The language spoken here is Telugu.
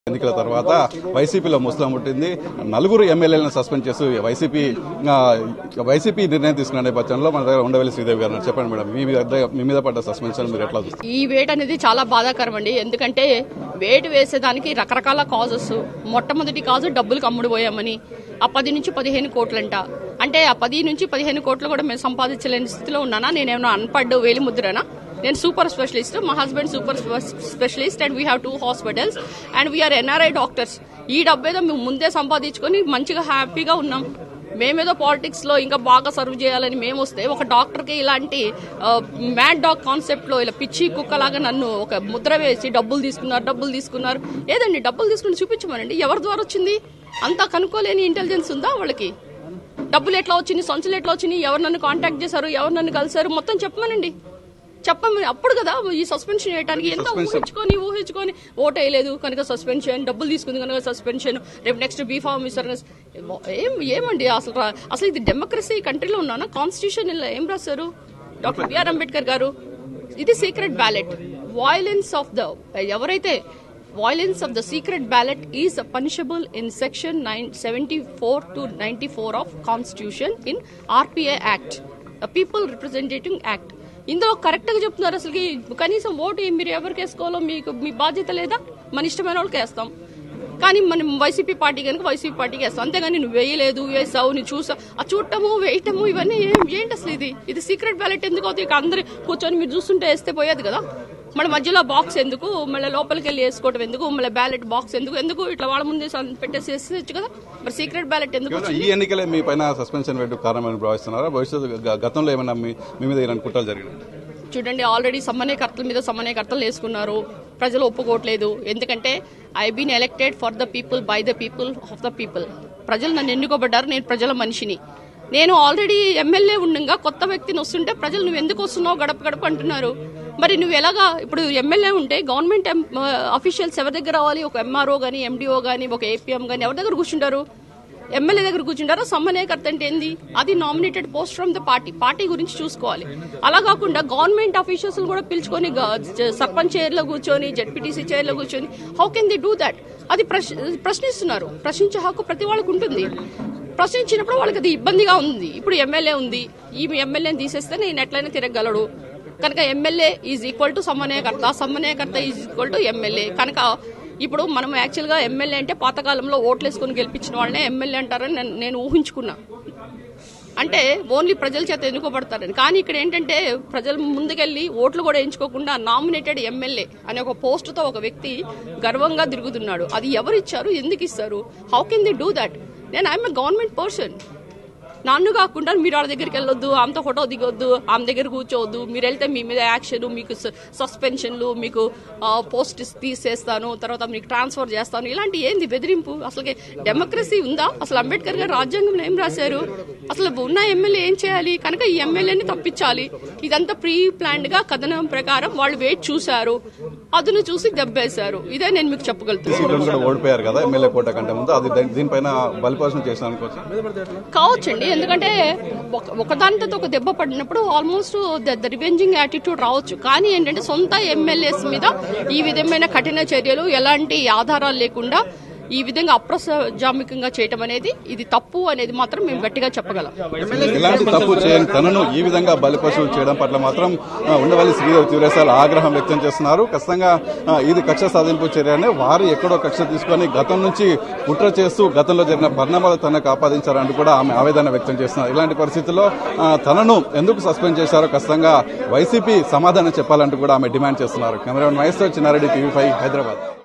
ఎన్నికల తర్వాత వైసీపీలో ముస్లిం పుట్టింది నలుగురు ఎమ్మెల్యేలను సస్పెండ్ చేస్తూ వైసీపీ ఆ, వైసీపీ నిర్ణయం తీసుకున్న నేపథ్యంలో మన దగ్గర ఉండవల్లి శ్రీదేవి గారు ఉన్నారు. చెప్పండి మేడం మీ మీద మీ మీద పడ్డ సస్పెన్షన్ మీరు ఎట్లా చూస్తారు ఈ వేట్ అనేది చాలా బాధాకరం అండి ఎందుకంటే వేటు వేసేదానికి రకరకాల కాజెస్ మొట్టమొదటి కాజు డబ్బులకు అమ్ముడు పోయామని ఆ పది నుంచి పదిహేను కోట్లంట అంటే ఆ పది నుంచి పదిహేను కోట్లు కూడా మేము సంపాదించలేని స్థితిలో ఉన్నానా నేనేమన్నా అన్పడ్డు వేలి ముద్రనా నేను సూపర్ స్పెషలిస్ట్ మా husband super specialist and we have two hospitals and we are NRI doctors ఈ డబ్బు ఏదో మేము ముందే సంపాదించుకొని మంచిగా హ్యాపీగా ఉన్నాం మేమేదో పాలిటిక్స్ లో ఇంకా బాగా సర్వ్ చేయాలని మేము వస్తే ఒక డాక్టర్ కి ఇలాంటి మ్యాడ్ డాగ్ కాన్సెప్ట్ లో ఇలా పిచ్చి కుక్కలాగా నన్ను ఒక ముద్ర వేసి డబ్బులు తీసుకున్నారు డబ్బులు తీసుకున్నారు ఏదండి డబ్బులు తీసుకుని చూపించమనండి ఎవరి ద్వారా వచ్చింది అంతా కనుక్కోలేని ఇంటెలిజెన్స్ ఉందా వాళ్ళకి డబ్బులు ఎట్లా వచ్చినాయి సంచులు ఎట్లా వచ్చినాయి ఎవరు నన్ను కాంటాక్ట్ చేశారు ఎవరు నన్ను కలిశారు మొత్తం చెప్పమనండి చెప్పమని అప్పుడు కదా ఈ సస్పెన్షన్ చేయడానికి ఎంత ఊహించుకొని ఊహించుకొని ఓట్ వేయలేదు కనుక సస్పెన్షన్ డబ్బులు తీసుకుంది కనుక సస్పెన్షన్ రేపు నెక్స్ట్ బీ ఫార్మ్ ఇస్తారు ఏం ఏమండి అసలు రా- అసలు ఇది డెమోక్రసీ కంట్రీలో ఉన్నానా కాన్స్టిట్యూషన్ ఇలా ఏం రాశారు డాక్టర్ బిఆర్ అంబేద్కర్ గారు ఇది secret ballot violence of the ఎవరైతే violence of the secret ballot is punishable in section 974 to 94 of constitution in rpa act the people representative act ఇందులో కరెక్ట్ గా చెప్తున్నారు అసలు కనీసం ఓటు మీరు ఎవరికి వేసుకోవాలో మీకు మీ బాధ్యత లేదా మన ఇష్టమైన వాళ్ళకి వేస్తాం కానీ మనం వైసీపీ పార్టీ కనుక వైసీపీ పార్టీకి వేస్తాం అంతేగాని నువ్వు వేయలేదు వేసావు నువ్వు చూసా ఆ చూడటము వేయటము ఇవన్నీ ఏం ఏంటి అసలు ఇది ఇది సీక్రెట్ బ్యాలెట్ ఎందుకు అవుతుంది ఇక అందరు కూర్చొని మీరు చూస్తుంటే వేస్తే పోయేది కదా మన మధ్యలో బాక్స్ ఎందుకు మళ్ళీ లోపలికి వెళ్ళి వేసుకోవడం ఎందుకు మళ్ళీ బ్యాలెట్ బాక్స్ ఎందుకు ఎందుకు ఇట్లా వాళ్ళ ముందే సం- పెట్టేసి వేసేయచ్చు కదా మరి సీక్రెట్ బ్యాలెట్ ఎందుకు కేవలం ఈ ఎన్నికలే మీ పైన సస్పెన్షన్ పెట్టు కారణమని భావిస్తున్నారా భవిష్యత్తు గ- గతంలో ఏమైనా మీ మీ మీద ఇలాంటి కుట్రలు జరిగినాయి చూడండి ఆల్రెడీ సమన్వయకర్తల మీద సమన్వయకర్తలు వేసుకున్నారు ప్రజలు ఒప్పుకోవట్లేదు ఎందుకంటే I been elected for the people by the people of the people ప్రజలు నన్ను ఎన్నుకోబడ్డారు నేను ప్రజల మనిషిని నేను ఆల్రెడీ ఎమ్మెల్యే ఉండగా కొత్త వ్యక్తిని వస్తుంటే ప్రజలు నువ్వు ఎందుకు వస్తున్నావు గడప గడప అంటున్నారు మరి నువ్వు ఎలాగా ఇప్పుడు ఎమ్మెల్యే ఉంటే గవర్నమెంట్ అఫీషియల్స్ ఎవరి దగ్గర రావాలి ఒక ఎంఆర్ఓ గానీ ఎండిఓ గానీ ఒక ఏపీఎం గానీ ఎవరి దగ్గర కూర్చుంటారు ఎమ్మెల్యే దగ్గర కూర్చుంటారో సమన్వయకర్త అంటే ఏంది అది nominated post from the party party గురించి చూసుకోవాలి అలా కాకుండా గవర్నమెంట్ ఆఫీషియల్స్ కూడా పిలుచుకొని గ- జ- సర్పంచ్ చైర్లో కూర్చొని జెడ్పీటీసీ చైర్లో కూర్చొని how can they do that అది ప్రశ్- ప్రశ్నిస్తున్నారు ప్రశ్నించే హక్కు ప్రతి వాళ్ళకు ఉంటుంది ప్రశ్నించినప్పుడు వాళ్ళకి అది ఇబ్బందిగా ఉంది ఇప్పుడు ఎమ్మెల్యే ఉంది ఈ ఎమ్మెల్యేని తీసేస్తే నేను ఎట్లయినా తిరగలడు కనుక ఎమ్మెల్యే ఈజ్ ఈక్వల్ టు సమన్వయకర్త సమన్వయకర్త ఈజ్ ఈక్వల్ టు ఎమ్మెల్యే కనుక ఇప్పుడు మనం యాక్చువల్గా ఎమ్మెల్యే అంటే పాతకాలంలో ఓట్లు వేసుకుని గెలిపించిన వాళ్ళనే ఎమ్మెల్యే అంటారని నేను- నేను ఊహించుకున్నా అంటే ఓన్లీ ప్రజల చేత ఎన్నుకోబడతారని కానీ ఇక్కడ ఏంటంటే ప్రజలు ముందుకెళ్లి ఓట్లు కూడా ఎంచుకోకుండా నామినేటెడ్ ఎమ్మెల్యే అనే ఒక పోస్టుతో ఒక వ్యక్తి గర్వంగా తిరుగుతున్నాడు అది ఎవరు ఇచ్చారు ఎందుకు ఇస్తారు how can they do that నేను ఐఎమ్ ఎ గవర్నమెంట్ పర్సన్ నన్ను కాకుండా మీరు వాళ్ళ దగ్గరికి వెళ్ళొద్దు ఆమెతో ఫోటో దిగొద్దు ఆమె దగ్గర కూర్చోవద్దు మీరు వెళ్తే మీ మీద యాక్షన్ మీకు స- సస్పెన్షన్లు మీకు ఆ, పోస్ట్ తీసేస్తాను తర్వాత మీకు ట్రాన్స్ఫర్ చేస్తాను ఇలాంటి ఏంది బెదిరింపు అసలు డెమోక్రసీ ఉందా అసలు అంబేద్కర్ గారు రాజ్యాంగంలో ఏం రాశారు అసలు ఉన్న ఎమ్మెల్యే ఏం చేయాలి కనుక ఈ ఎమ్మెల్యేని తప్పించాలి ఇదంతా ప్రీ ప్లాన్డ్ గా కథనం ప్రకారం వాళ్ళు వెయిట్ చూశారు అదును చూసి దెబ్బేశారు ఇదే నేను మీకు చెప్పగలుగుతాను సీట్లను కూడా ఓడిపోయారు కదా ఎమ్మెల్యే కోట కంటే ముందు అది దీ- దీనిపైన బలిపోషణ చేసిన అనుకోవచ్చు కావచ్చండి ఎందుకంటే ఒక- ఒకదానితో ఒక దెబ్బ పడినప్పుడు ఆల్మోస్ట్ ద రివెంజింగ్ యాటిట్యూడ్ రావచ్చు కానీ ఏంటంటే సొంత ఎమ్మెల్యేస్ మీద ఈ విధమైన కఠిన చర్యలు ఎలాంటి ఆధారాలు లేకుండా ఈ విధంగా అప్రజామికంగా చేయటం అనేది ఇది తప్పు అనేది మాత్రం మేము గట్టిగా చెప్పగలం ఇలాంటి తప్పు చేయని తనను ఈ విధంగా బలిపశువు చేయడం పట్ల మాత్రం ఆ, ఉండవల్లి శ్రీదేవి తీవ్రసాల ఆగ్రహం వ్యక్తం చేస్తున్నారు ఖచ్చితంగా ఆ, ఇది కక్ష సాధింపు చర్యనే వారు ఎక్కడో కక్ష తీసుకొని గతం నుంచి కుట్ర చేస్తూ గతంలో జరిగిన పరిణామాలు తనకు ఆపాదించారంటూ కూడా ఆమె ఆవేదన వ్యక్తం చేస్తున్నారు ఇలాంటి పరిస్థితుల్లో ఆ, తనను ఎందుకు సస్పెండ్ చేశారో ఖచ్చితంగా వైసీపీ సమాధానం చెప్పాలంటూ కూడా ఆమె డిమాండ్ చేస్తున్నారు cameraman Maheshwar Chinnareddy TV five Hyderabad